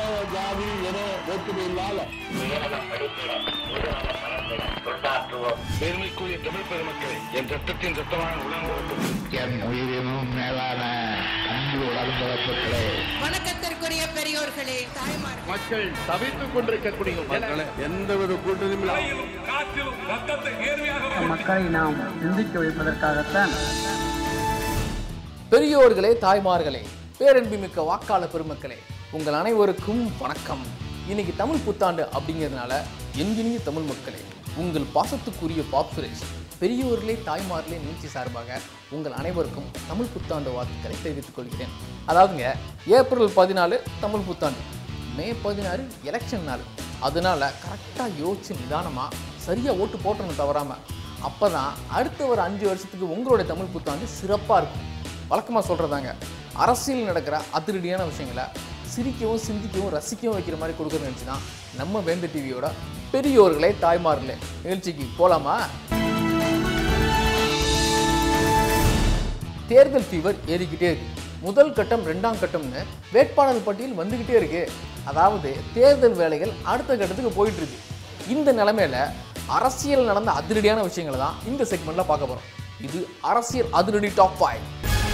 மத ஜாதி என வேற்றுமை இல்லாத பெருமைக்குரிய தமிழ் பெருமக்களை என் ரத்தத்தின் ரத்தமான உணர்வு என் உயிரினும் மேலான அன்பு உடன்பிறப்புகளே வணக்கத்திற்குரிய பெரியோர்களே தாய்மார்களே மக்கள் தவித்துக் கொண்டிருக்கக்கூடிய மக்களை எந்தவித கூட்டணியும் மக்களை நாம் சிந்திக்க வைப்பதற்காகத்தான் பெரியோர்களே தாய்மார்களே பேரன்புமிக்க வாக்காளர் பெருமக்களே உங்கள் அனைவருக்கும் வணக்கம் இன்னைக்கு தமிழ் புத்தாண்டு அப்படிங்கிறதுனால என்கினிய தமிழ் மக்களே உங்கள் பாசத்துக்குரிய பாப் சுரேஷ் பெரியோர்களே தாய்மார்களே நிகழ்ச்சி சார்பாக உங்கள் அனைவருக்கும் தமிழ் புத்தாண்டு வாழ்த்துக்களை தெரிவித்துக் கொள்கிறேன் அதாவதுங்க ஏப்ரல் பதினாலு தமிழ் புத்தாண்டு மே பதினாறு எலெக்ஷன் நாள் அதனால கரெக்டாக யோசிச்சு நிதானமாக சரியாக ஓட்டு போட்டணும் தவறாம அப்போ தான் அடுத்த ஒரு அஞ்சு வருஷத்துக்கு உங்களுடைய தமிழ் புத்தாண்டு சிறப்பாக இருக்கும் வழக்கமாக சொல்கிறதாங்க அரசியல் நடக்கிற அதிரடியான விஷயங்களை சிரிக்கவும் சிந்திக்கவும் ரசிக்கவும் வைக்கிற மாதிரி கொடுக்குற நினச்சி தான் நம்ம வேந்த டிவியோட பெரியோர்களே தாய்மார்களே நிகழ்ச்சிக்கு போகலாமா தேர்தல் ஃபீவர் ஏறிக்கிட்டே இருக்கு முதல் கட்டம் ரெண்டாம் கட்டம்னு வேட்பாளர் பட்டியல் வந்துக்கிட்டே இருக்கு அதாவது தேர்தல் வேலைகள் அடுத்த கட்டத்துக்கு போயிட்டு இருக்கு இந்த நிலைமையில அரசியல் நடந்த அதிரடியான விஷயங்களை தான் இந்த செக்மெண்ட்ல பார்க்க போறோம் இது அரசியல் அதிரடி டாப் ஃபைவ்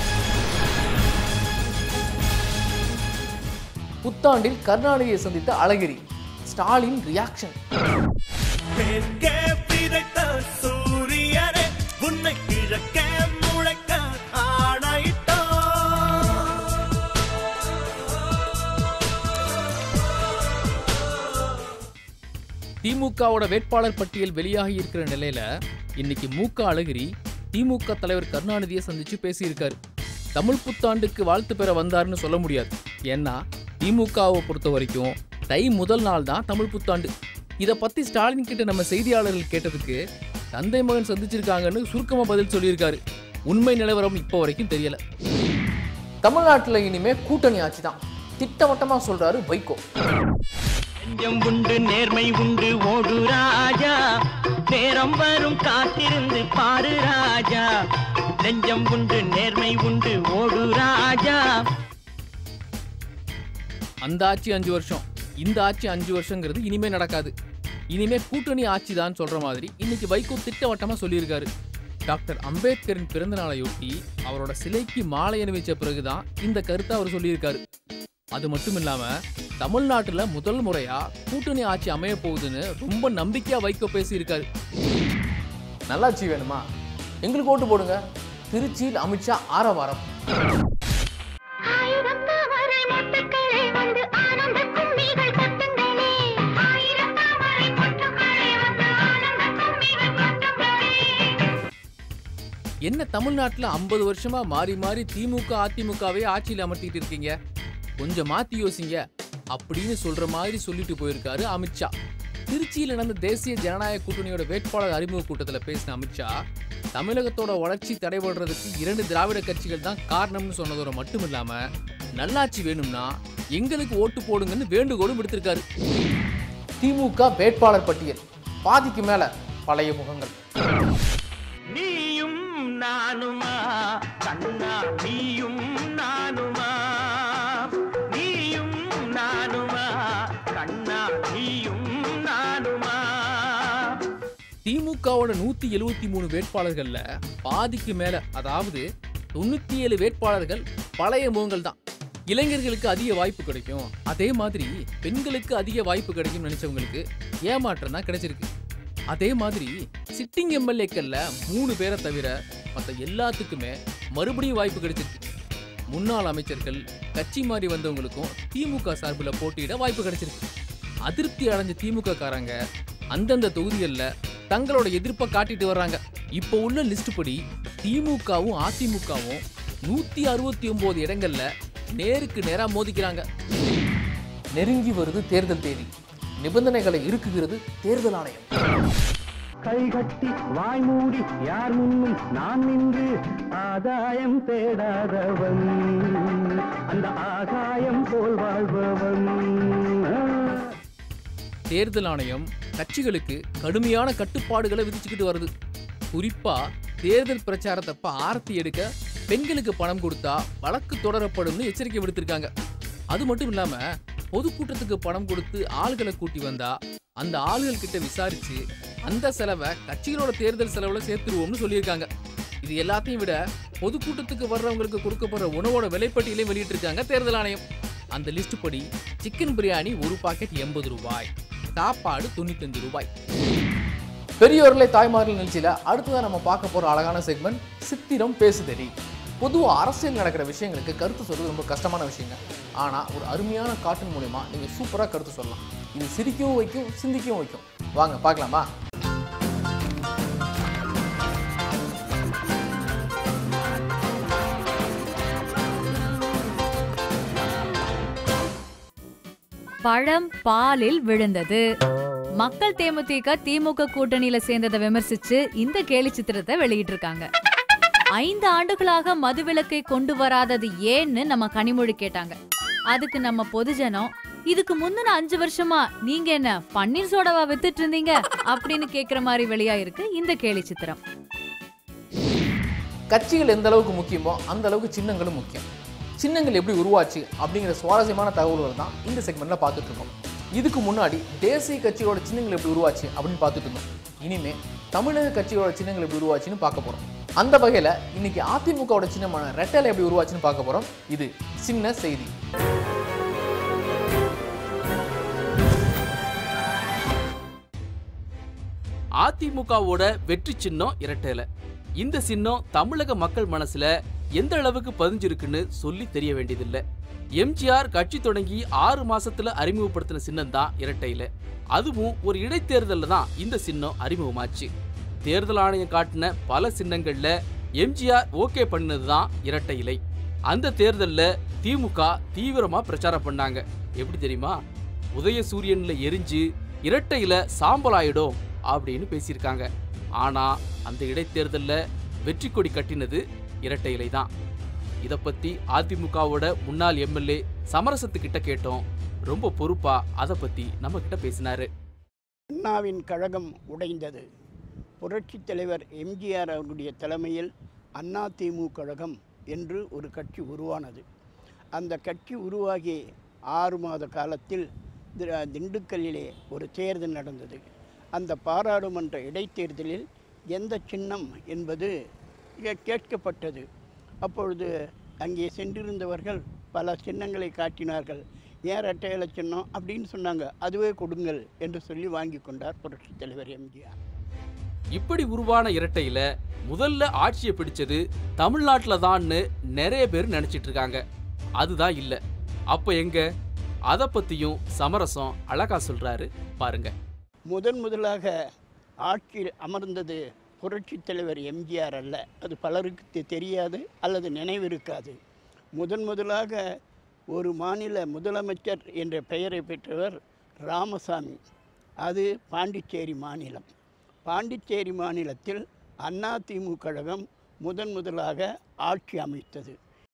புத்தாண்டில் கருணாநிதியை சந்தித்த அழகிரி ஸ்டாலின் ரியாக்ஷன் தெற்கே பிறக்க சூரியனே உன்னை கிழக்கே முளைக்க ஆணையிட்டோம் திமுகவோட வேட்பாளர் பட்டியல் வெளியாகி இருக்கிற நிலையில இன்னைக்கு மூக்க அழகிரி திமுக தலைவர் கருணாநிதியை சந்திச்சு பேசியிருக்காரு தமிழ் புத்தாண்டுக்கு வாழ்த்து பெற வந்தாருன்னு சொல்ல முடியாது ஏன்னா திமுகவை பொறுத்த வரைக்கும் தை முதல் நாள் தான் தமிழ் புத்தாண்டு இதை பத்தி ஸ்டாலின் கிட்ட நம்ம செய்தியாளர்கள் கேட்டதுக்கு தந்தை மகன் சந்திச்சிருக்காங்கன்னு சுருக்கமா பதில் சொல்லியிருக்காரு உண்மை நிலவரம் இப்போ வரைக்கும் தெரியல தமிழ்நாட்டில் இனிமே கூட்டணி ஆட்சி தான் திட்டவட்டமா சொல்றாரு வைகோ நெஞ்சம் உண்டு நேர்மை உண்டு ஓடு ராஜா நேரம் வரும் காத்திருந்து பாரு ராஜா நெஞ்சம் உண்டு நேர்மை உண்டு ஓடு ராஜா அந்த ஆட்சி அஞ்சு வருஷம் இந்த ஆட்சி அஞ்சு வருஷங்கிறது இனிமே நடக்காது இனிமே கூட்டணி ஆட்சி தான் சொல்ற மாதிரி இன்னைக்கு வைகோ திட்டவட்டமா சொல்லியிருக்காரு டாக்டர் அம்பேத்கரின் பிறந்த நாளையொட்டி அவரோட சிலைக்கு மாலை அணிவிச்ச பிறகுதான் இந்த கருத்தை அவர் சொல்லியிருக்காரு அது மட்டும் இல்லாம தமிழ்நாட்டுல முதல் முறையா கூட்டணி ஆட்சி அமைய போகுதுன்னு ரொம்ப நம்பிக்கையா வைகோ பேசியிருக்காரு நல்லாட்சி வேணுமா எங்களுக்கு ஓட்டு போடுங்க திருச்சியில் அமித்ஷா ஆரவாரம் ஆயிரம் தாமரை மொட்டுக்களே வந்து ஆனந்த கும்மிகள் கொட்டுங்களே ஆயிரம் தாமரை மொட்டுக்களே வந்து ஆனந்த கும்மிகள் கொட்டுங்களே என்ன தமிழ்நாட்டில் ஐம்பது வருஷமா மாறி மாறி திமுக அதிமுகவே ஆட்சியில் அமர்த்திட்டு இருக்கீங்க கொஞ்சம் மாத்தி யோசிங்க அப்படின்னு சொல்ற மாதிரி சொல்லிட்டு போயிருக்காரு அமித்ஷா திருச்சியில் நடந்த தேசிய ஜனநாயக கூட்டணியோட வேட்பாளர் அறிமுக கூட்டத்தில் பேசின அமித்ஷா தமிழகத்தோட வளர்ச்சி தடைபடுறதுக்கு இரண்டு திராவிட கட்சிகள் தான் காரணம்னு சொன்னதோட மட்டும் இல்லாம நல்லாட்சி வேணும்னா எங்களுக்கு ஓட்டு போடுங்கன்னு வேண்டுகோளும் விடுத்திருக்காரு திமுக வேட்பாளர் பட்டியல் பாதிக்கு மேல பழைய முகங்கள் நீயும் நானுமா கண்ணா நீயும் நானுமா நீயும் நானுமா கண்ணா நீயும் நானுமா திமுகவோட நூத்தி எழுவத்தி மூணு வேட்பாளர்கள்ல பாதிக்கு மேல அதாவது தொண்ணூத்தி ஏழு வேட்பாளர்கள் பழைய முகங்கள் தான் இளைஞர்களுக்கு அதிக வாய்ப்பு கிடைக்கும் அதே மாதிரி பெண்களுக்கு அதிக வாய்ப்பு கிடைக்கும் நினைச்சவங்களுக்கு ஏமாற்றம் தான் கிடைச்சிருக்கு அதே மாதிரி சிட்டிங் எம்எல்ஏக்கள்ல மூணு பேரை தவிர மற்ற எல்லாத்துக்குமே மறுபடியும் வாய்ப்பு கிடைச்சிருக்கு முன்னாள் அமைச்சர்கள் கட்சி மாறி வந்தவங்களுக்கும் திமுக சார்பில் போட்டியிட வாய்ப்பு கிடைச்சிருக்கு அதிருப்தி அடைஞ்ச திமுக காரங்க அந்தந்த தொகுதிகளில் தங்களோட எதிர்ப்பை காட்டிட்டு வர்றாங்க இப்போ உள்ள லிஸ்ட் படி திமுகவும் அதிமுகவும் நூத்தி அறுபத்தி ஒன்பது இடங்கள்ல நேருக்கு நேரா மோதிக்கிறாங்க நெருங்கி வருது தேர்தல் தேதி நிபந்தனைகளை இருக்குகிறது தேர்தல் ஆணையம் கைகட்டி வாய் மூடி யார் முன்னும் நான் நின்று ஆதாயம் தேடாதவன் அந்த ஆகாயம் போல் வாழ்பவன் தேர்தல் ஆணையம் கட்சிகளுக்கு கடுமையான கட்டுப்பாடுகளை விதிச்சுக்கிட்டு வருது குறிப்பா தேர்தல் பிரச்சாரத்தப்ப ஆரத்தி எடுக்க பெண்களுக்கு பணம் கொடுத்தா வழக்கு தொடரப்படும்னு எச்சரிக்கை விடுத்திருக்காங்க அது மட்டும் இல்லாம பொதுக்கூட்டத்துக்கு பணம் கொடுத்து ஆள்களை கூட்டி வந்தா அந்த ஆள்கள் கிட்ட விசாரிச்சு அந்த செலவை கட்சிகளோட தேர்தல் செலவுல சேர்த்துருவோம்னு சொல்லியிருக்காங்க இது எல்லாத்தையும் விட பொதுக்கூட்டத்துக்கு வர்றவங்களுக்கு கொடுக்கப்படுற உணவோட விலைப்பட்டியலையும் வெளியிட்டிருக்காங்க தேர்தல் ஆணையம் அந்த லிஸ்ட் படி சிக்கன் பிரியாணி ஒரு பாக்கெட் எண்பது ரூபாய் சாப்பாடு தொண்ணூத்தஞ்சு ரூபாய் பெரியோர்களே தாய்மார்கள் நிகழ்ச்சியில் அடுத்ததாக நம்ம பார்க்க போகிற அழகான செக்மெண்ட் சித்திரம் பேசுதடி பொதுவாக அரசியல் நடக்கிற விஷயங்களுக்கு கருத்து சொல்றது ரொம்ப கஷ்டமான விஷயங்க ஆனால் ஒரு அருமையான கார்ட்டூன் மூலிமா நீங்கள் சூப்பராக கருத்து சொல்லலாம் இது சிரிக்கவும் வைக்கும் சிந்திக்கவும் வைக்கும் வாங்க பார்க்கலாமா பழம் பாலில் விழுந்தது மக்கள் தேமுதிக திமுக கூட்டணியில சேர்ந்ததை விமர்சிச்சு இந்த கேலி சித்திரத்தை வெளியிட்டிருக்காங்க ஐந்து ஆண்டுகளாக மதுவிலக்கை கொண்டு வராதது ஏன்னு நம்ம கனிமொழி கேட்டாங்க அதுக்கு நம்ம பொதுஜனம் இதுக்கு முந்தின அஞ்சு வருஷமா நீங்க என்ன பன்னீர் சோடாவா வித்துட்டு இருந்தீங்க அப்படின்னு கேக்குற மாதிரி வெளியாயிருக்கு இந்த கேலி சித்திரம் கட்சிகள் எந்த அளவுக்கு முக்கியமோ அந்த அளவுக்கு சின்னங்களும் முக்கியம் சின்னங்கள் எப்படி உருவாச்சு அப்படிங்கிற சுவாரஸ்யமான தகவல்கள் தான் இந்த செக்மெண்ட்ல பார்த்துட்டு இருக்கோம் இதுக்கு முன்னாடி தேசிய கட்சியோட சின்னங்கள் எப்படி உருவாச்சு அப்படின்னு பார்த்துட்டு இருந்தோம் இனிமே தமிழக கட்சியோட சின்னங்கள் எப்படி உருவாச்சுன்னு பார்க்க போறோம் அந்த வகையில இன்னைக்கு அதிமுகவோட சின்னமான ரெட்டலை எப்படி உருவாச்சுன்னு பார்க்க போறோம் இது சின்ன செய்தி அதிமுகவோட வெற்றி சின்னம் இரட்டைல இந்த சின்னம் தமிழக மக்கள் மனசுல எந்த அளவுக்கு பதிஞ்சிருக்குன்னு சொல்லி தெரிய வேண்டியதில்லை எம்ஜிஆர் கட்சி தொடங்கி ஆறு மாசத்துல அறிமுகப்படுத்தின சின்னம் தான் இரட்டையில அதுவும் ஒரு இடைத்தேர்தல்ல தான் இந்த சின்னம் அறிமுகமாச்சு தேர்தல் ஆணையம் காட்டின பல சின்னங்கள்ல எம்ஜிஆர் ஓகே பண்ணது தான் இரட்டை இலை அந்த தேர்தல்ல திமுக தீவிரமா பிரச்சாரம் பண்ணாங்க எப்படி தெரியுமா உதயசூரியன்ல எரிஞ்சு இரட்டையில சாம்பல் ஆயிடும் அப்படின்னு பேசியிருக்காங்க ஆனா அந்த இடைத்தேர்தல்ல வெற்றி கொடி கட்டினது இரட்டை இலை தான் இதை பத்தி அதிமுகவோட முன்னாள் எம்எல்ஏ சமரசத்துக்கிட்ட கேட்டோம் ரொம்ப பொறுப்பா அதை பத்தி நம்ம கிட்ட பேசினாரு அண்ணாவின் கழகம் உடைந்தது புரட்சித் தலைவர் எம்ஜிஆர் அவர்களுடைய தலைமையில் அண்ணா திமுக கழகம் என்று ஒரு கட்சி உருவானது அந்த கட்சி உருவாகி ஆறு மாத காலத்தில் தி- திண்டுக்கல்லிலே ஒரு தேர்தல் நடந்தது அந்த பாராளுமன்ற இடைத்தேர்தலில் எந்த சின்னம் என்பது கே- கேட்கப்பட்டது அப்பொழுது அங்கே சென்றிருந்தவர்கள் பல சின்னங்களை காட்டினார்கள் ஏன் ரெட்டையில சின்னம் அப்படின்னு சொன்னாங்க அதுவே கொடுங்கள் என்று சொல்லி வாங்கி கொண்டார் புரட்சித் தலைவர் எம்ஜிஆர் இப்படி உருவான இரட்டையில முதல்ல ஆட்சியை பிடிச்சது தமிழ்நாட்டுல தான்னு நிறைய பேர் நினைச்சிட்டு இருக்காங்க அதுதான் இல்ல அப்ப எங்க அத பத்தியும் சமரசம் அழகா சொல்றாரு பாருங்க முதன் முதலாக ஆட்சியில் அமர்ந்தது புரட்சித் தலைவர் எம்ஜிஆர் அல்ல அது பலருக்கு தெ- தெரியாது அல்லது நினைவிருக்காது முதன் முதலாக ஒரு மாநில முதலமைச்சர் என்ற பெயரை பெற்றவர் ராமசாமி அது பாண்டிச்சேரி மாநிலம் பாண்டிச்சேரி மாநிலத்தில் அதிமுக கழகம் முதன் முதலாக ஆட்சி அமைத்தது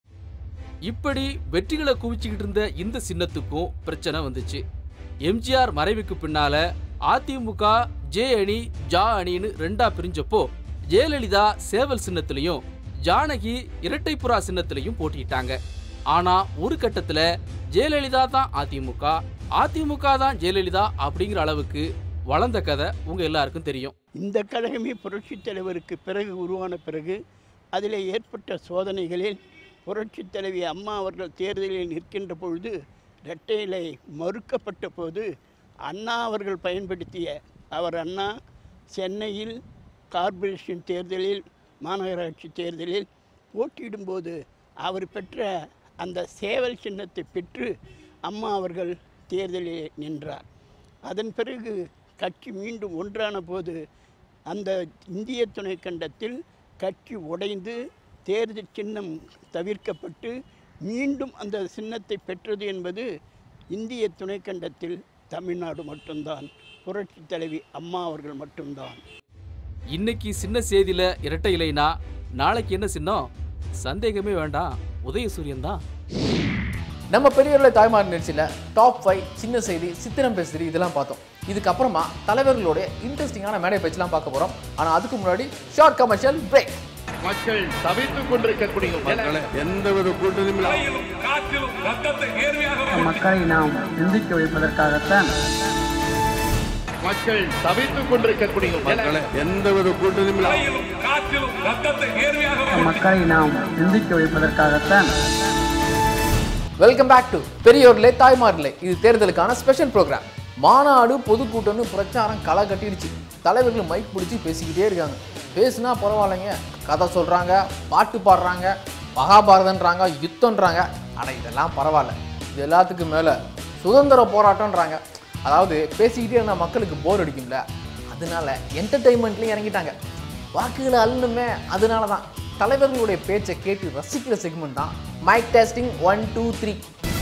இப்படி வெற்றிகளை குவிச்சுக்கிட்டு இருந்த இந்த சின்னத்துக்கும் பிரச்சனை வந்துச்சு எம்ஜிஆர் மறைவுக்கு பின்னால அதிமுக ஜே அணி ஜா அணின்னு ரெண்டா பிரிஞ்சப்போ ஜெயலலிதா சேவல் சின்னத்திலையும் ஜானகி இரட்டைப்புறா சின்னத்திலையும் போட்டியிட்டாங்க ஆனா ஒரு கட்டத்துல ஜெயலலிதா தான் அதிமுக அதிமுக தான் ஜெயலலிதா அப்படிங்கிற அளவுக்கு வளர்ந்த கதை உங்க எல்லாருக்கும் தெரியும் இந்த கழகமே புரட்சித் தலைவருக்கு பிறகு உருவான பிறகு அதில் ஏற்பட்ட சோதனைகளில் புரட்சித் தலைவி அம்மா அவர்கள் தேர்தலில் நிற்கின்ற பொழுது இரட்டையிலை மறுக்கப்பட்ட போது அண்ணா அவர்கள் பயன்படுத்திய அவர் அண்ணா சென்னையில் கார்ப்பரேஷன் தேர்தலில் மாநகராட்சி தேர்தலில் போட்டியிடும்போது அவர் பெற்ற அந்த சேவல் சின்னத்தை பெற்று அம்மா அவர்கள் தேர்தலில் நின்றார் அதன் பிறகு கட்சி மீண்டும் ஒன்றான போது அந்த இந்திய துணைக்கண்டத்தில் கட்சி உடைந்து தேர்தல் சின்னம் தவிர்க்கப்பட்டு மீண்டும் அந்த சின்னத்தை பெற்றது என்பது இந்திய துணைக்கண்டத்தில் தமிழ்நாடு மட்டும்தான் புரட்சி தலைவி அம்மா அவர்கள் மட்டும்தான் இன்னைக்கு சின்ன செய்தியில இரட்டை இலைனா நாளைக்கு என்ன சின்னம் சந்தேகமே வேண்டாம் உதயசூரியன் தான் நம்ம பெரியவர்களை தாய்மார் நிகழ்ச்சியில் டாப் ஃபைவ் சின்ன செய்தி சித்திரம் பேசுறது இதெல்லாம் பார்த்தோம் இதுக்கப்புறமா தலைவர்களுடைய இன்ட்ரெஸ்டிங்கான மேடை பேச்செல்லாம் பார்க்க போகிறோம் ஆனால் அதுக்கு முன்னாடி ஷார்ட் கமர்ஷியல் பிரேக் மக்கள் தவித்துக் கொண்டிருக்கக்கூடிய மக்களை எந்தவித கூட்டணியும் மக்களை நாம் சிந்திக்க வைப்பதற்காகத்தான் மக்கள் தவித்துக் கொண்டிருக்கக்கூடிய மக்களை எந்தவித கூட்டணியும் மக்களை நாம் சிந்திக்க வைப்பதற்காகத்தான் வெல்கம் பேக் டு பெரியோர்லே தாய்மார்களே இது தேர்தலுக்கான ஸ்பெஷல் ப்ரோக்ராம் மாநாடு பொதுக்கூட்டம்னு பிரச்சாரம் களை கட்டிடுச்சு தலைவர்கள் மைக் பிடிச்சி பேசிக்கிட்டே இருக்காங்க பேசுனா பரவாயில்லைங்க கதை சொல்கிறாங்க பாட்டு பாடுறாங்க மகாபாரதன்றாங்க யுத்தம்ன்றாங்க ஆனால் இதெல்லாம் பரவாயில்ல இது எல்லாத்துக்கும் மேலே சுதந்திர போராட்டம்ன்றாங்க அதாவது பேசிக்கிட்டே இருந்தால் மக்களுக்கு போர் அடிக்கும்ல அதனால என்டர்டெயின்மெண்ட்லேயும் இறங்கிட்டாங்க வாக்குகளை அள்ளணுமே அதனால தான் தலைவர்களுடைய பேச்சை கேட்டு ரசிக்கிற செக்மெண்ட் தான் mike testing one two three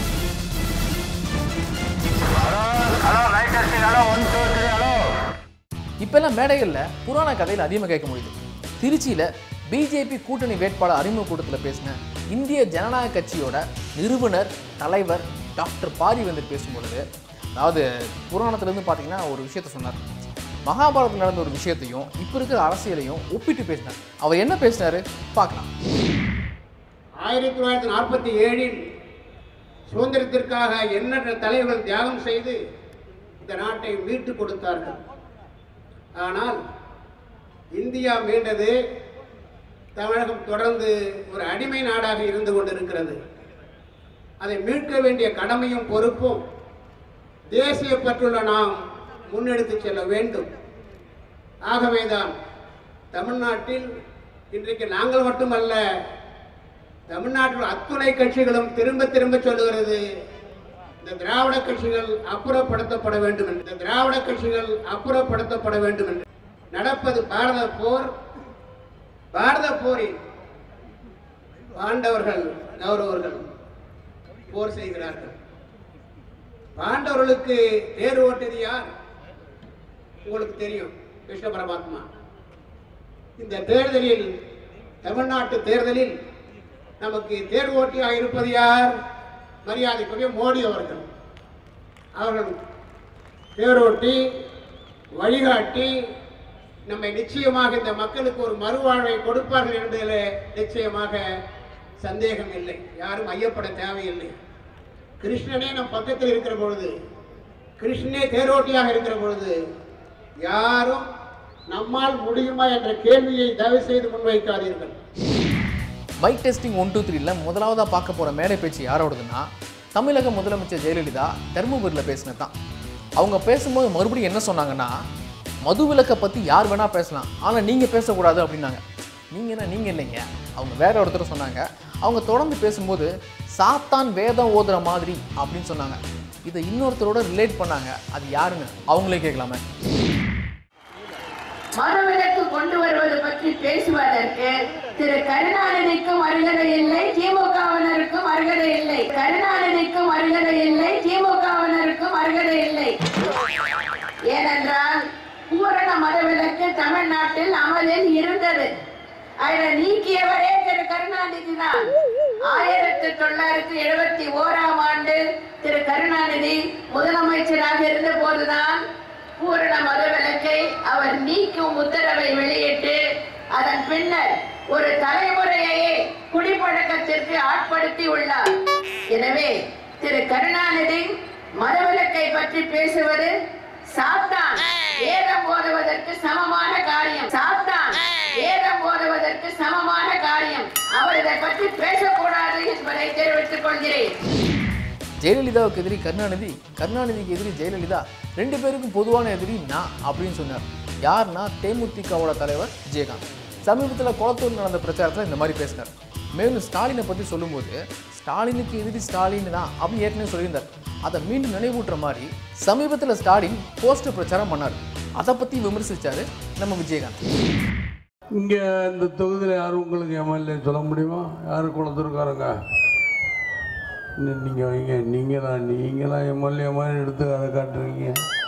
இப்பெல்லாம் மேடைகளில் புராண கதையில் அதிகமாக கேட்க முடியுது திருச்சியில் பிஜேபி கூட்டணி வேட்பாளர் அறிமுக கூட்டத்தில் பேசின இந்திய ஜனநாயக கட்சியோட நிறுவனர் தலைவர் டாக்டர் பாரி வந்து பேசும்பொழுது அதாவது புராணத்துலேருந்து பார்த்தீங்கன்னா ஒரு விஷயத்த சொன்னார் மகாபாரதத்தில் நடந்த ஒரு விஷயத்தையும் இப்போ இருக்கிற அரசியலையும் ஒப்பிட்டு பேசினார் அவர் என்ன பேசினாரு பார்க்கலாம் ஆயிரத்தி தொள்ளாயிரத்தி நாற்பத்தி ஏழில் சுதந்திரத்திற்காக எண்ணற்ற தலைவர்கள் தியாகம் செய்து இந்த நாட்டை மீட்டு கொடுத்தார்கள் ஆனால் இந்தியா மீண்டது தமிழகம் தொடர்ந்து ஒரு அடிமை நாடாக இருந்து கொண்டிருக்கிறது அதை மீட்க வேண்டிய கடமையும் பொறுப்பும் தேசிய பற்றுள்ள நாம் முன்னெடுத்து செல்ல வேண்டும் ஆகவேதான் தமிழ்நாட்டில் இன்றைக்கு நாங்கள் மட்டுமல்ல தமிழ்நாட்டில் அத்துணை கட்சிகளும் திரும்ப திரும்ப சொல்லுகிறது இந்த திராவிட கட்சிகள் அப்புறப்படுத்தப்பட வேண்டும் என்று இந்த திராவிட கட்சிகள் அப்புறப்படுத்தப்பட வேண்டும் என்று நடப்பது பாரத போர் பாரத போரில் பாண்டவர்கள் கௌரவர்கள் போர் செய்கிறார்கள் பாண்டவர்களுக்கு தேர் ஓட்டது யார் உங்களுக்கு தெரியும் கிருஷ்ண பரமாத்மா இந்த தேர்தலில் தமிழ்நாட்டு தேர்தலில் நமக்கு தேர் ஓட்டியாக இருப்பது யார் மரியாதைக்குரிய மோடி அவர்கள் அவர்கள் தேரோட்டி வழிகாட்டி நம்மை நிச்சயமாக இந்த மக்களுக்கு ஒரு மறுவாழ்வை கொடுப்பார்கள் என்பதில் நிச்சயமாக சந்தேகம் இல்லை யாரும் ஐயப்பட தேவையில்லை கிருஷ்ணனே நம் பக்கத்தில் இருக்கிற பொழுது கிருஷ்ணனே தேரோட்டியாக இருக்கிற பொழுது யாரும் நம்மால் முடியுமா என்ற கேள்வியை தயவு செய்து முன்வைக்காதீர்கள் மைக் டெஸ்டிங் ஒன் டூ த்ரீல முதலாவதாக பார்க்க போகிற மேடை பேச்சு யாரோடதுன்னா தமிழக முதலமைச்சர் ஜெயலலிதா தருமபுரியில் பேசினது தான் அவங்க பேசும்போது மறுபடியும் என்ன சொன்னாங்கன்னா மது விலக்கை பற்றி யார் வேணால் பேசலாம் ஆனால் நீங்கள் பேசக்கூடாது அப்படின்னாங்க நீங்கள் என்ன நீங்கள் இல்லைங்க அவங்க வேற ஒருத்தர் சொன்னாங்க அவங்க தொடர்ந்து பேசும்போது சாத்தான் வேதம் ஓதுற மாதிரி அப்படின்னு சொன்னாங்க இதை இன்னொருத்தரோட ரிலேட் பண்ணாங்க அது யாருன்னு அவங்களே கேட்கலாமே மறுவிலக்கு கொண்டு வருவது பற்றி பேசுவதற்கு திரு கருணாநிதிக்கும் அருகதை இல்லை திமுகவினருக்கும் அருகதை இல்லை கருணாநிதிக்கும் அருகதை இல்லை திமுகவினருக்கும் அருகதை இல்லை ஏனென்றால் பூரண மதவிலக்கு தமிழ்நாட்டில் அமலில் இருந்தது அதை நீக்கியவரே திரு கருணாநிதி தான் ஆயிரத்தி தொள்ளாயிரத்தி எழுபத்தி ஓராம் ஆண்டு திரு கருணாநிதி முதலமைச்சராக இருந்த போதுதான் பூரண மதவிலக்கை அவர் நீக்கும் உத்தரவை வெளியிட்டு அதன் பின்னர் ஒரு தலைமுறையையே குடிப்பழக்கத்திற்கு ஆட்படுத்தி உள்ளார் எனவே திரு கருணாநிதி மதவிலக்கை பற்றி பேசுவது சாத்தான் வேதம் ஓதுவதற்கு சமமான காரியம் சாத்தான் வேதம் ஓதுவதற்கு சமமான காரியம் அவர் இதை பற்றி பேசக்கூடாது என்பதை தெரிவித்துக் கொள்கிறேன் ஜெயலலிதாவுக்கு எதிரி கருணாநிதி கருணாநிதிக்கு எதிரி ஜெயலலிதா ரெண்டு பேருக்கும் பொதுவான எதிரி நான் அப்படின்னு சொன்னார் யார்னா தேமுதிகவோட தலைவர் விஜயகாந்த் சமீபத்தில் குளத்தூர் நடந்த பிரச்சாரத்தில் இந்த மாதிரி பேசினார் மேலும் ஸ்டாலினை பற்றி சொல்லும்போது ஸ்டாலினுக்கு எதிரி ஸ்டாலின் தான் அப்படின்னு ஏற்கனவே சொல்லியிருந்தார் அதை மீண்டும் நினைவூட்டுற மாதிரி சமீபத்தில் ஸ்டாலின் போஸ்டர் பிரச்சாரம் பண்ணார் அதை பற்றி விமர்சிச்சாரு நம்ம விஜயகாந்த் இங்கே இந்த தொகுதியில் யாரும் உங்களுக்கு எம்எல்ஏ சொல்ல முடியுமா யார் குளத்தூர்காரங்க நீங்கள் வைங்க நீங்கள் தான் நீங்கள் தான் எம்எல்ஏ மாதிரி எடுத்து அதை காட்டுறீங்க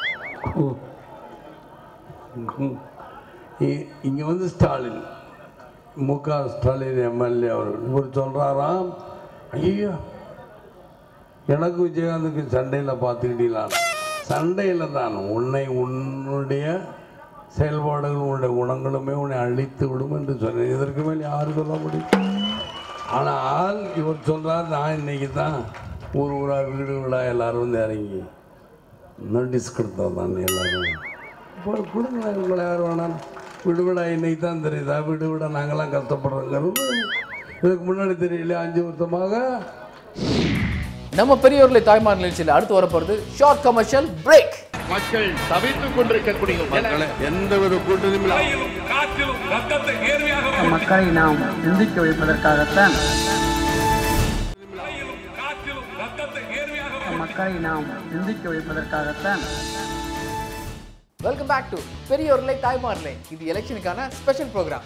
இங்கே வந்து ஸ்டாலின் மு க ஸ்டாலின் எம்எல்ஏ அவர் இவர் சொல்கிறாராம் ஐயோ எனக்கு விஜயகாந்துக்கு சண்டையில் பார்த்துக்கிட்டீங்களா சண்டையில் தான் உன்னை உன்னுடைய செயல்பாடுகளும் உன்னுடைய குணங்களுமே உன்னை அழித்து விடும் என்று சொன்னேன் இதற்கு மேல் யார் சொல்ல முடியும் ஆனால் இவர் சொல்றார் நான் இன்னைக்கு தான் ஊர் ஊராக வீடு வீடாக எல்லாரும் வந்து இறங்கி நோட்டீஸ் கொடுத்தா தான் எல்லாரும் இப்போ கொடுங்க உங்களை யார் வேணாலும் வீடு வீடா இன்னைக்கு தான் தெரியுதா வீடு வீடா நாங்களாம் கஷ்டப்படுறோங்கிறது இதுக்கு முன்னாடி தெரியல அஞ்சு வருஷமாக நம்ம பெரியவர்களை தாய்மார் நிகழ்ச்சியில் அடுத்து வரப்போகிறது ஷார்ட் கமர்ஷியல் பிரேக் மக்கள் தவித்துக் கொண்டிருக்கக்கூடிய மக்களை எந்த ஒரு கூட்டணியும் மக்களை நாம் சிந்திக்க வைப்பதற்காகத்தான் மக்களை நாம் சிந்திக்க வைப்பதற்காகத்தான் வெல்கம் பேக் டு பெரியவர்களை தாய்மார்களே இது எலெக்ஷனுக்கான ஸ்பெஷல் ப்ரோக்ராம்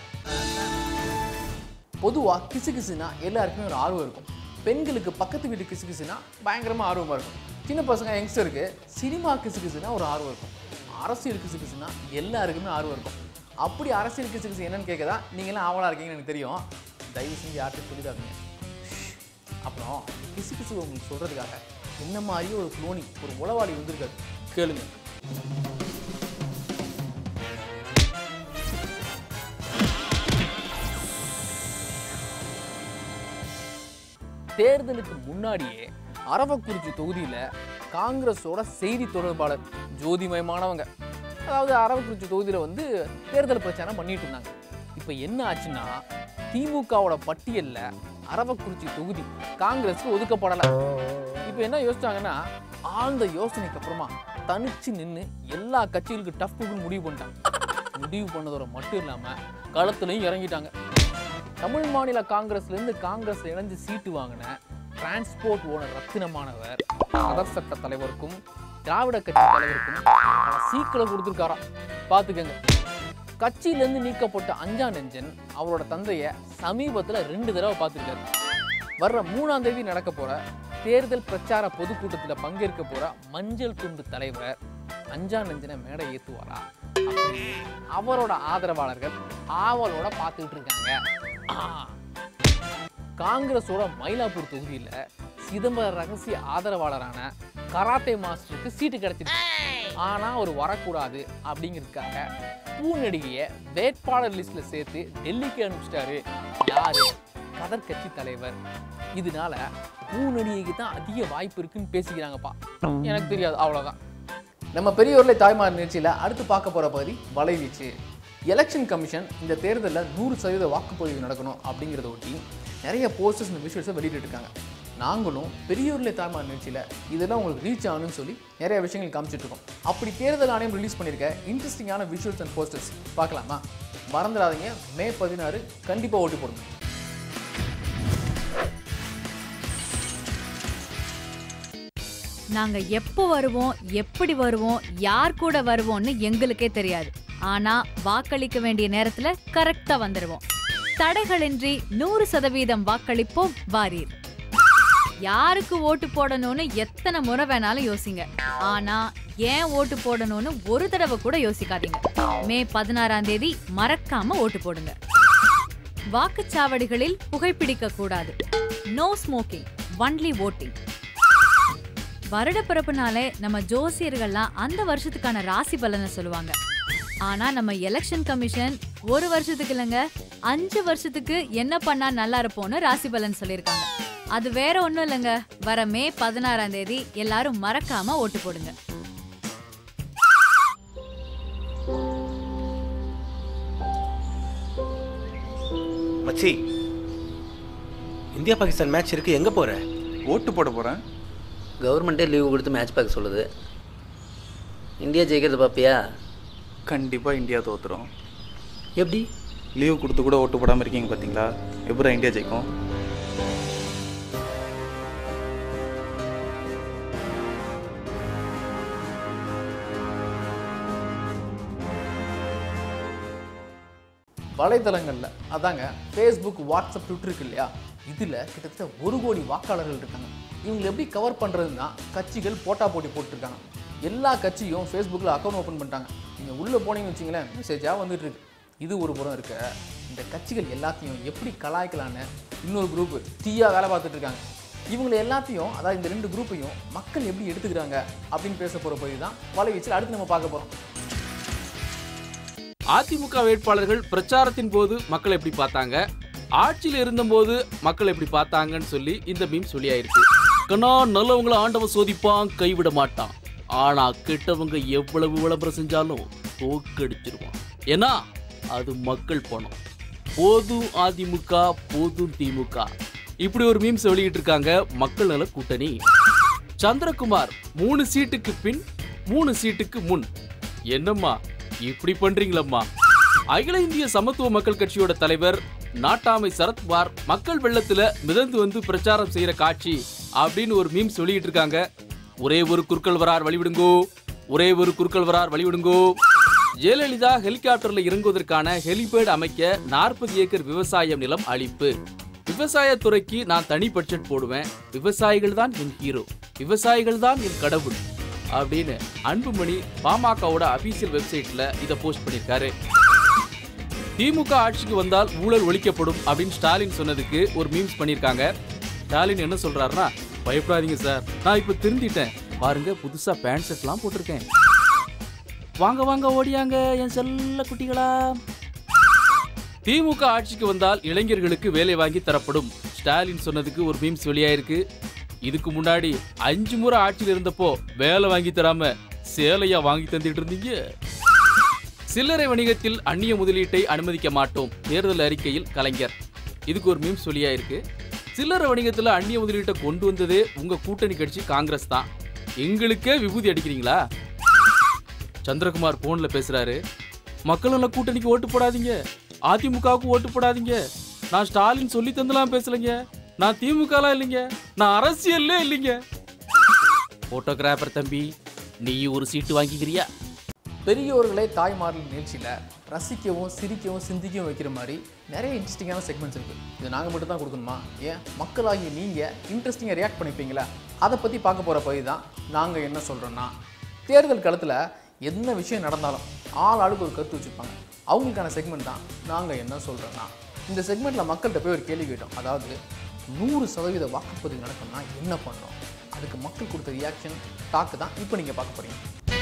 பொதுவாக கிசு கிசுனா எல்லாருக்குமே ஒரு ஆர்வம் இருக்கும் பெண்களுக்கு பக்கத்து வீட்டு கிசு கிசுனா பயங்கரமாக ஆர்வமாக இருக்கும் சின்ன பசங்க யங்ஸ்டருக்கு சினிமா கிசு கிசுனா ஒரு ஆர்வம் இருக்கும் அரசியல் கிசு கிசுனா எல்லாருக்குமே ஆர்வம் இருக்கும் அப்படி அரசியல் கிசு கிசு என்னன்னு கேட்கதா நீங்களாம் ஆவலாக இருக்கீங்கன்னு எனக்கு தெரியும் தயவு செஞ்சு யார்கிட்ட சொல்லிடாதீங்க அப்புறம் கிசு கிசு உங்களுக்கு சொல்கிறதுக்காக என்ன மாதிரியே ஒரு குளோனி ஒரு உளவாளி வந்திருக்காரு கேளுங்க தேர்தலுக்கு முன்னாடியே அரவக்குறிச்சி தொகுதியில் காங்கிரஸோட செய்தி தொடர்பாளர் ஜோதிமயமானவங்க அதாவது அரவக்குறிச்சி தொகுதியில் வந்து தேர்தல் பிரச்சாரம் பண்ணிட்டு இருந்தாங்க இப்போ என்ன ஆச்சுன்னா திமுகவோட பட்டியலில் அரவக்குறிச்சி தொகுதி காங்கிரஸுக்கு ஒதுக்கப்படலை இப்போ என்ன யோசிச்சாங்கன்னா ஆழ்ந்த யோசனைக்கு அப்புறமா தனிச்சு நின்று எல்லா கட்சிகளுக்கு டஃப் முடிவு பண்ணிட்டாங்க முடிவு பண்ணதோட மட்டும் இல்லாமல் களத்துலையும் இறங்கிட்டாங்க தமிழ் மாநில காங்கிரஸ்லேருந்து காங்கிரஸ் இணைஞ்சு சீட்டு வாங்கின டிரான்ஸ்போர்ட் ஓனர் ரத்தினமானவர் மதர் சட்ட தலைவருக்கும் திராவிட கட்சி தலைவருக்கும் பல சீக்களை கொடுத்துருக்காராம் பார்த்துக்கங்க கட்சியிலேருந்து நீக்கப்பட்ட அஞ்சா நெஞ்சன் அவரோட தந்தையை சமீபத்தில் ரெண்டு தடவை பார்த்துருக்காரு வர்ற மூணாம் தேதி நடக்க போற தேர்தல் பிரச்சார பொதுக்கூட்டத்தில் பங்கேற்க போற மஞ்சள் துண்டு தலைவர் அஞ்சா நெஞ்சனை மேடை ஏத்துவாரா அப்படின்னு அவரோட ஆதரவாளர்கள் ஆவலோட பார்த்துக்கிட்டு இருக்காங்க ஆ. காங்கிரஸோட மயிலாப்பூர் தொகுதியில் சிதம்பரம் ரகசிய ஆதரவாளரான கராத்தே மாஸ்டருக்கு சீட்டு கிடைச்சிருச்சு ஆனா அவர் வரக்கூடாது அப்படிங்கிறதுக்காக பூ நடிகையை வேட்பாளர் லிஸ்ட்ல சேர்த்து டெல்லிக்கு அனுப்பிச்சிட்டாரு யாரு கதர் கட்சி தலைவர் இதனால பூ நடிகைக்கு தான் அதிக வாய்ப்பு இருக்குன்னு பேசிக்கிறாங்கப்பா எனக்கு தெரியாது அவ்வளவுதான் நம்ம பெரியவர்களை தாய்மார் நிகழ்ச்சியில் அடுத்து பார்க்க போகிற பகுதி வலைவீச்சு எலெக்ஷன் கமிஷன் இந்த தேர்தலில் நூறு சதவீத வாக்குப்பதிவு நடக்கணும் அப்படிங்கிறத ஒட்டி நிறைய போஸ்டர்ஸ் இந்த விஷுவல்ஸை வெளியிட்டு இருக்காங்க நாங்களும் பெரியவர்களை தாய்மார் நிகழ்ச்சியில் இதெல்லாம் உங்களுக்கு ரீச் ஆகணும்னு சொல்லி நிறைய விஷயங்கள் காமிச்சிட்டு இருக்கோம் அப்படி தேர்தல் ஆணையம் ரிலீஸ் பண்ணியிருக்க இன்ட்ரெஸ்டிங்கான விஷுவல்ஸ் அண்ட் போஸ்டர்ஸ் பார்க்கலாமா மறந்துடாதீங்க மே பதினாறு கண்டிப்பாக ஓட்டு போடுங்க நாங்க எப்போ வருவோம் எப்படி வருவோம் யார் கூட வருவோம்னு எங்களுக்கே தெரியாது ஆனா வாக்களிக்க வேண்டிய நேரத்துல கரெக்டா வந்துடுவோம் தடைகளின்றி நூறு சதவீதம் வாக்களிப்போம் வாரீர் யாருக்கு ஓட்டு போடணும்னு எத்தனை முறை வேணாலும் யோசிங்க ஆனா ஏன் ஓட்டு போடணும்னு ஒரு தடவை கூட யோசிக்காதீங்க மே பதினாறாம் தேதி மறக்காம ஓட்டு போடுங்க வாக்குச்சாவடிகளில் புகைப்பிடிக்க கூடாது நோ ஸ்மோக்கிங் ஒன்லி ஓட்டிங் வருட பிறப்புனாலே நம்ம ஜோசியர்கள்லாம் அந்த வருஷத்துக்கான ராசி பலனை சொல்லுவாங்க ஆனா நம்ம எலெக்ஷன் கமிஷன் ஒரு வருஷத்துக்கு இல்லைங்க அஞ்சு வருஷத்துக்கு என்ன பண்ணா நல்லா இருப்போம்னு ராசி பலன் சொல்லியிருக்காங்க அது வேற ஒண்ணும் இல்லைங்க வர மே பதினாறாம் தேதி எல்லாரும் மறக்காம ஓட்டு போடுங்க மச்சி இந்தியா பாகிஸ்தான் மேட்ச் இருக்கு எங்க போற ஓட்டு போட போகிறேன் கவர்மெண்ட்டே லீவு கொடுத்து மேட்ச் பார்க்க சொல்லுது இந்தியா ஜெயிக்கிறது பார்ப்பியா கண்டிப்பாக இந்தியா தோத்துரும் எப்படி லீவ் கொடுத்து கூட ஓட்டு போடாமல் இருக்கீங்க பார்த்தீங்களா எப்படா இந்தியா ஜெயிக்கும் வலைதளங்களில் அதாங்க ஃபேஸ்புக் வாட்ஸ்அப் ட்விட்டர் இருக்கு இல்லையா இதில் கிட்டத்தட்ட ஒரு கோடி வாக்காளர்கள் இருக்காங்க இவங்களை எப்படி கவர் பண்ணுறதுன்னா கட்சிகள் போட்டா போட்டி போட்டிருக்காங்க எல்லா கட்சியும் ஃபேஸ்புக்கில் அக்கௌண்ட் ஓப்பன் பண்ணிட்டாங்க நீங்கள் உள்ளே போனீங்கன்னு வச்சிங்களேன் மெசேஜாக வந்துட்டு இருக்கு இது ஒரு புறம் இருக்க இந்த கட்சிகள் எல்லாத்தையும் எப்படி கலாய்க்கலான்னு இன்னொரு குரூப் தீயா வேலை பார்த்துட்டு இருக்காங்க இவங்களை எல்லாத்தையும் அதாவது இந்த ரெண்டு குரூப்பையும் மக்கள் எப்படி எடுத்துக்கிறாங்க அப்படின்னு பேச போகிற பகுதி தான் வலைவீச்சில் அடுத்து நம்ம பார்க்க போகிறோம் அதிமுக வேட்பாளர்கள் பிரச்சாரத்தின் போது மக்கள் எப்படி பார்த்தாங்க ஆட்சியில் இருந்தபோது மக்கள் எப்படி பார்த்தாங்கன்னு சொல்லி இந்த மீம் சொல்லியாயிருக்கு கண்ணா நல்லவங்களை ஆண்டவன் சோதிப்பான் கைவிட மாட்டான் ஆனா கெட்டவங்க எவ்வளவு விளம்பரம் செஞ்சாலும் தோக்கடிச்சிருவான் ஏன்னா அது மக்கள் பணம் போதும் அதிமுக போதும் திமுக இப்படி ஒரு மீம்ஸ் வெளியிட்டு இருக்காங்க மக்கள் நல கூட்டணி சந்திரகுமார் மூணு சீட்டுக்கு பின் மூணு சீட்டுக்கு முன் என்னம்மா இப்படி பண்றீங்களம்மா அகில இந்திய சமத்துவ மக்கள் கட்சியோட தலைவர் நாட்டாமை சரத்குமார் மக்கள் வெள்ளத்துல மிதந்து வந்து பிரச்சாரம் செய்யற காட்சி அப்படின்னு ஒரு மீம் சொல்லிட்டு இருக்காங்க ஒரே ஒரு குறுக்கள் வரார் வழிவிடுங்கோ ஒரே ஒரு குறுக்கள் வரார் வழிவிடுங்கோ ஜெயலலிதா ஹெலிகாப்டர்ல இறங்குவதற்கான ஹெலிபேட் அமைக்க நாற்பது ஏக்கர் விவசாய நிலம் அளிப்பு விவசாயத்துறைக்கு நான் தனி பட்ஜெட் போடுவேன் விவசாயிகள் தான் என் ஹீரோ விவசாயிகள் தான் என் கடவுள் அப்படின்னு அன்புமணி பாமகவோட அபிஷியல் வெப்சைட்ல இதை போஸ்ட் பண்ணியிருக்காரு திமுக ஆட்சிக்கு வந்தால் ஊழல் ஒழிக்கப்படும் அப்படின்னு ஸ்டாலின் சொன்னதுக்கு ஒரு மீம்ஸ் பண்ணியிருக்காங்க ஸ்டாலின் என்ன சொல்றாருன்னா பயப்படாதீங்க சார் நான் இப்போ திருந்திட்டேன் பாருங்க புதுசா பேண்ட் ஷர்ட்லாம் போட்டிருக்கேன் வாங்க வாங்க ஓடியாங்க என் செல்ல குட்டிகளா திமுக ஆட்சிக்கு வந்தால் இளைஞர்களுக்கு வேலை வாங்கி தரப்படும் ஸ்டாலின் சொன்னதுக்கு ஒரு மீம்ஸ் வெளியாயிருக்கு இதுக்கு முன்னாடி அஞ்சு முறை ஆட்சியில் இருந்தப்போ வேலை வாங்கி தராம சேலையா வாங்கி தந்துட்டு இருந்தீங்க சில்லறை வணிகத்தில் அந்நிய முதலீட்டை அனுமதிக்க மாட்டோம் தேர்தல் அறிக்கையில் கலைஞர் இதுக்கு ஒரு மீம்ஸ் வெளியாயிருக்கு சில்லறை வணிகத்துல அந்நிய முதலீட்டை கொண்டு வந்ததே உங்க கூட்டணி கட்சி காங்கிரஸ் தான் எங்களுக்கே விபூதி அடிக்கிறீங்களா சந்திரகுமார் போன்ல பேசுறாரு மக்கள் நல கூட்டணிக்கு ஓட்டு போடாதீங்க அதிமுகவுக்கு ஓட்டு போடாதீங்க நான் ஸ்டாலின் சொல்லி தந்தெல்லாம் பேசலைங்க நான் திமுகலாம் இல்லைங்க நான் அரசியல்லே இல்லைங்க போட்டோகிராஃபர் தம்பி நீ ஒரு சீட்டு வாங்கிக்கிறியா பெரியோர்களே தாய்மார்கள் நிகழ்ச்சியில் ரசிக்கவும் சிரிக்கவும் சிந்திக்கவும் வைக்கிற மாதிரி நிறைய இன்ட்ரெஸ்டிங்கான செக்மெண்ட்ஸ் இருக்குது இது நாங்கள் மட்டும் தான் கொடுக்கணுமா ஏன் மக்களாகிய நீங்கள் இன்ட்ரெஸ்டிங்காக ரியாக்ட் பண்ணிப்பீங்களா அதை பற்றி பார்க்க போகிற பகுதி தான் நாங்கள் என்ன சொல்கிறோன்னா தேர்தல் களத்தில் என்ன விஷயம் நடந்தாலும் ஆள் ஆளுக்கு ஒரு கருத்து வச்சுருப்பாங்க அவங்களுக்கான செக்மெண்ட் தான் நாங்கள் என்ன சொல்கிறோன்னா இந்த செக்மெண்ட்டில் மக்கள்கிட்ட போய் ஒரு கேள்வி கேட்டோம் அதாவது நூறு சதவீத வாக்குப்பதிவு நடக்கணும்னா என்ன பண்ணணும் அதுக்கு மக்கள் கொடுத்த ரியாக்ஷன் டாக்கு தான் இப்போ நீங்கள் பார்க்க போகிறீங்க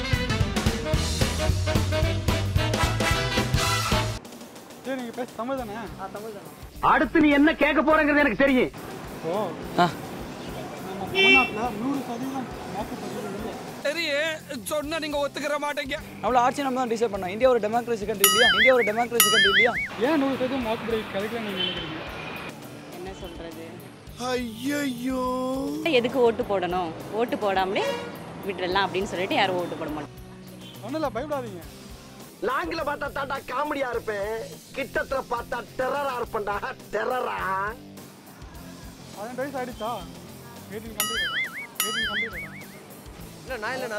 நீங்க பேச தமிழ் தானே தமிழ் தானே அடுத்து நீ என்ன கேட்க போறங்கிறது எனக்கு தெரியும் ஓ நம்ம தமிழ்நாட்டுல நூறு சதவீதம் வாக்குப்பதிவு இல்லை சரி சொன்னா நீங்க ஒத்துக்கிற மாட்டீங்க அவ்வளோ ஆட்சி நம்ம தான் டிசைட் பண்ணோம் இந்தியா ஒரு டெமோக்ரஸி கண்ட்ரி இல்லையா இந்தியா ஒரு டெமோக்ரஸி கண்ட்ரி இல்லையா ஏன் நூறு சதவீதம் வாக்குப்பதிவு கிடைக்கல நீங்க நினைக்கிறீங்க என்ன சொல்றது ஐயோ எதுக்கு ஓட்டு போடணும் ஓட்டு போடாமலே விட்டுறலாம் அப்படின்னு சொல்லிட்டு யாரும் ஓட்டு போட மாட்டோம் ஒன்றும் இல்லை பயப்படாதீங்க லாங்கில பார்த்தா தாண்டா காமெடியா இருப்பேன் கிட்டத்துல பார்த்தா டெரரா இருப்பேன்டா டெரரா பதினெட்டு வயசு ஆயிடுச்சா எயிட்டீன் கம்ப்ளீட் எயிட்டீன் கம்ப்ளீட் இல்ல நான் இல்லைண்ணா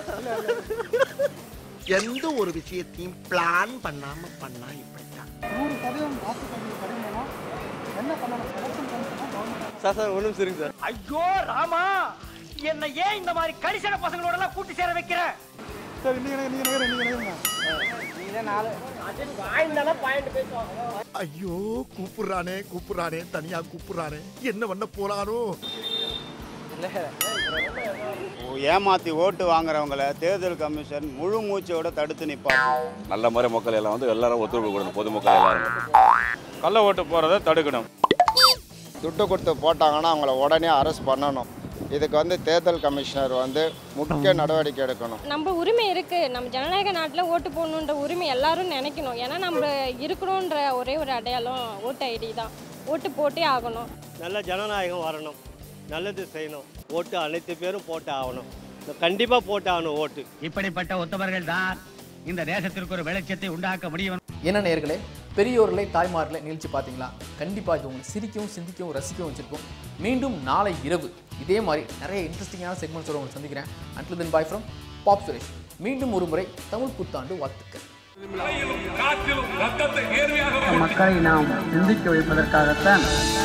எந்த ஒரு விஷயத்தையும் பிளான் பண்ணாம பண்ணா இப்படித்தான் நூறு சதவீதம் வாக்குப்பதிவு கிடைக்கணும்னா என்ன பண்ணணும் election commission government sir sir ஒன்றும் சரிங்க சார் ஐயோ ராமா என்ன ஏன் இந்த மாதிரி கரிசன பசங்களோட எல்லாம் கூட்டி சேர வைக்கிற சரி நீங்க நீங்க நீங்க நீங்க நீங்க நீங்க நாலு வாய்ந்தாலும் பாயிண்ட் பேசுவாங்க ஐயோ கூப்பிடுறானே கூப்பிடுறானே தனியா கூப்பிடுறானே என்ன பண்ண போறானோ ஏமாத்தி ஓட்டு வாங்குறவங்கள தேர்தல் கமிஷன் முழு மூச்சோட தடுத்து நிப்பாங்க நல்ல முறை மக்கள் எல்லாம் வந்து எல்லாரும் ஒத்துழைப்பு கொடுக்கணும் பொதுமக்கள் எல்லாரும் கள்ள ஓட்டு போறதை தடுக்கணும் துட்டு கொடுத்து போட்டாங்கன்னா அவங்கள உடனே அரெஸ்ட் பண்ணணும் இதுக்கு வந்து தேர்தல் கமிஷனர் வந்து முக்கிய நடவடிக்கை எடுக்கணும் நம்ம உரிமை இருக்கு நம்ம ஜனநாயக நாட்டில் ஓட்டு போடணுன்ற உரிமை எல்லாரும் நினைக்கணும் ஏன்னா நம்ம இருக்கணுன்ற ஒரே ஒரு அடையாளம் ஓட்டு ஐடி தான் ஓட்டு போட்டே ஆகணும் நல்ல ஜனநாயகம் வரணும் நல்லது செய்யணும் ஓட்டு அனைத்து பேரும் போட்டு ஆகணும் கண்டிப்பாக போட்டு ஆகணும் ஓட்டு இப்படிப்பட்ட ஒத்தவர்கள் தான் இந்த தேசத்திற்கு ஒரு வெளிச்சத்தை உண்டாக்க முடியும் என்ன நேர்களே பெரியோர்களே தாய்மார்களே நிகழ்ச்சி பார்த்தீங்களா கண்டிப்பாக இது உங்களுக்கு சிரிக்கவும் சிந்திக்கவும் ரசிக்கவும் வச்சிருக்கும் மீண்டும் நாளை இரவு இதே மாதிரி நிறைய இன்ட்ரெஸ்டிங்கான செக்மெண்ட்ஸோட உங்களை சந்திக்கிறேன் until then bye from pop Suresh மீண்டும் ஒரு முறை தமிழ் புத்தாண்டு வாழ்த்துக்கள் மக்களை நாம் சிந்திக்க வைப்பதற்காகத்தான்